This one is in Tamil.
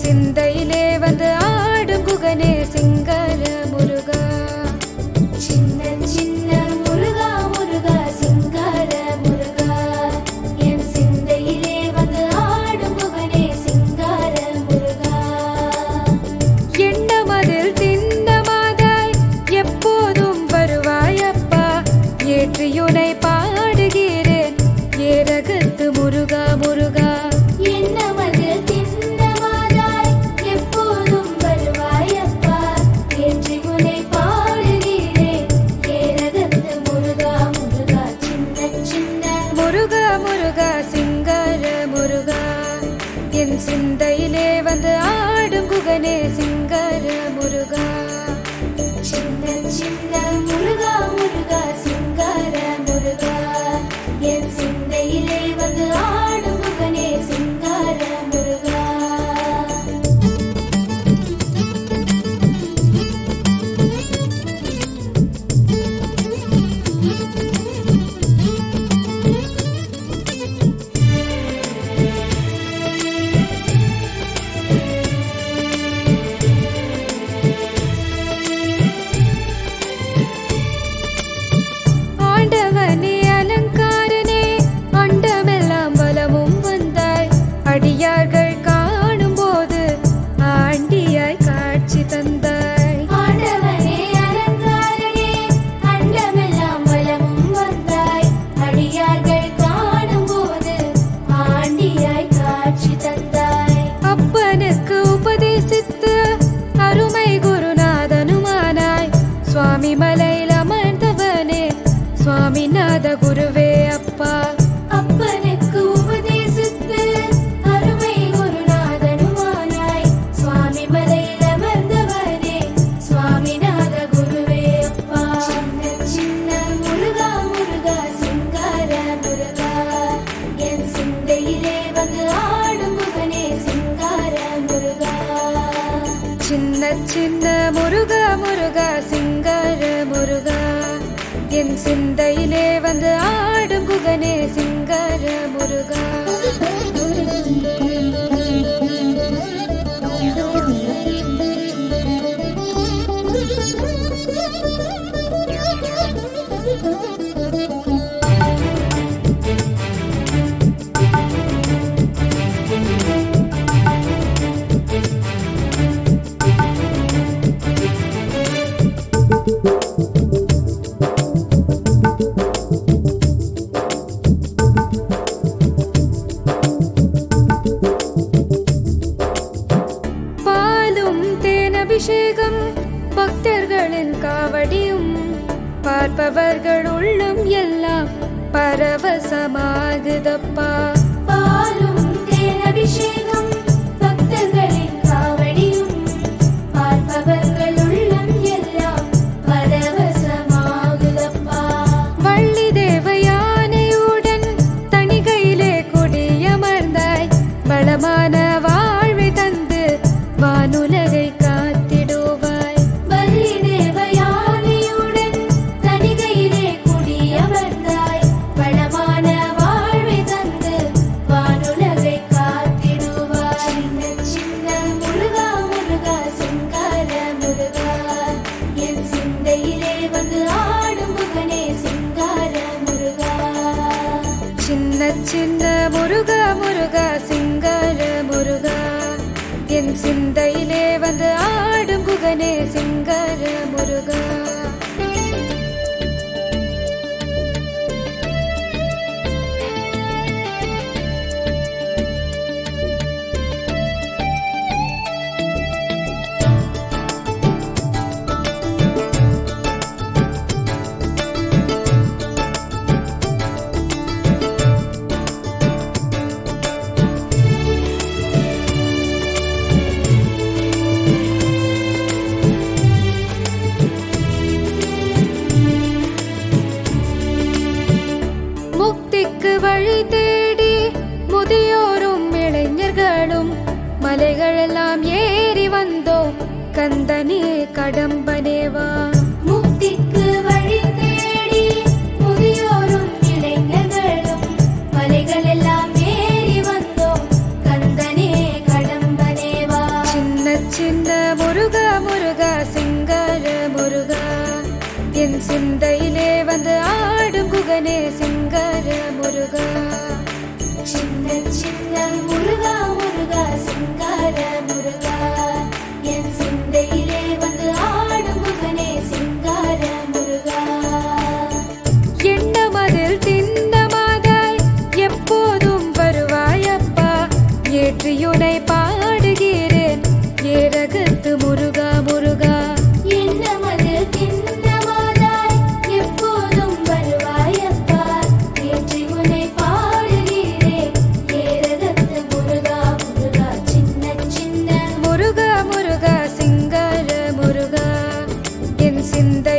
சிந்தையிலே வந்து ஆடும் குகனே சிங்கர முருகா சின்ன சின்ன முருகா முருகா சிங்கார முருகா என் சிந்தையிலே வந்து ஆடும் புகனே சிங்கார முருகா எண்ணமதில் திண்ணமாதாய் எப்போதும் வருவாய் அப்பா ஏற்றியுனை பாடுகிறேன் ஏரகத்து முருகா முருகா என்னமது திண்ணமாதாய் எப்போதும் வருவாய் அப்பா என்று உன்னை பாடுகிறேன் ஏரகத்து முருகா முருகா சின்ன சின்ன முருகா முருகா சிங்கர முருகா என் சிந்தையிலே வந்து ஆடும் குகனே சிங்கர முருகா சின்ன சின்ன முருகா முருகா சிங்கார முருகா என் சிந்தையிலே வந்து ஆடும் முகனே சிங்கார முருகா ஆண்டவனே அலங்காரனே அண்டமெல்லாம் பலமும் வந்தாய் அடியார்கள் காணும் போது ஆண்டியாய் காட்சி தந்தாய் ஆண்டவனே அலங்காரனே அண்டமெல்லாம் வலமும் வந்தாய் அடியார்கள் காணும் போது ஆண்டியாய் காட்சி தந்தாய் அப்பனுக்கு உபதேசித்து அருமை குருநாதனுமானாய் சுவாமி மலையில் அமர்ந்தவனே சுவாமிநாத குருவே அப்பா அப்பனுக்கு உபதேசித்து அருமை குருநாதனுமானாய் சுவாமி மலையில் அமர்ந்தவனே சுவாமிநாத குருவே அப்பா சின்ன சின்ன முருகா முருகா சிங்கார முருகா என் சிந்தையிலே வந்து ஆடும் முகனே சிங்கார முருகா சின்ன சின்ன முருகா முருகா சிங்கர முருகா என் சிந்தையிலே வந்து ஆடும் குகனே சிங்கர முருகா பாலும் தேனபிஷேகம் பக்தர்களின் காவடியும் பார்ப்பவர்கள் உள்ளம் எல்லாம் பரவசமாகுதப்பா பாலும் தேனபிஷேகம் பக்தர்களின் காவடியும் பார்ப்பவர்கள் உள்ளம் எல்லாம் பரவசமாகுதப்பா வள்ளி தேவயானையுடன் தணிகையிலே கொடியமர்ந்தாய் வளமான வாழ்வை தந்து வானுலகை காத்திடுவாய் வள்ளி தேவயானையுடன் தணிகையிலே குடியமர்ந்தாய் வளமான வாழ்வை தந்து வானுலகை காத்திடுவாய் சின்ன சின்ன முருகா முருகா சிங்கார முருகா என் சிந்தையிலே வந்து ஆடும் முகனே சிங்கார முருகா சின்ன சின்ன முருகா முருகா சிங்கர முருகா என் சிந்தையிலே வந்து ஆடும் குகனே சிங்கர முருகா முக்திக்கு வழி தேடி முதியோரும் இளைஞர்களும் மலைகளெல்லாம் ஏறி வந்தோம் கந்தனே கடம்பனேவா முக்திக்கு வழி தேடி முதியோரும் இளைஞர்களும் மலைகளெல்லாம் ஏறி வந்தோம் கந்தனே கடம்பனேவா என் சிந்தையிலே வந்து ஆடும் குகனே சிங்கர முருகா சின்ன சின்ன முருகா முருகா சிங்கார முருகா என் சிந்தையிலே வந்து ஆடும் முகனே சிங்கார முருகா எண்ணமதில் திண்ணமாதாய் எப்போதும் வருவாயப்பா ஏற்றியுனை பாடுகிறேன் ஏரகத்து முருகா முருகா எண்ணமது திண்ணமாதாய் எப்போதும் வருவாயப்பா ஏற்றி உனை பாடுகிறேன் ஏரகத்து முருகா முருகா சின்ன சின்ன முருகா முருகா சிங்கார முருகா என் சிந்தை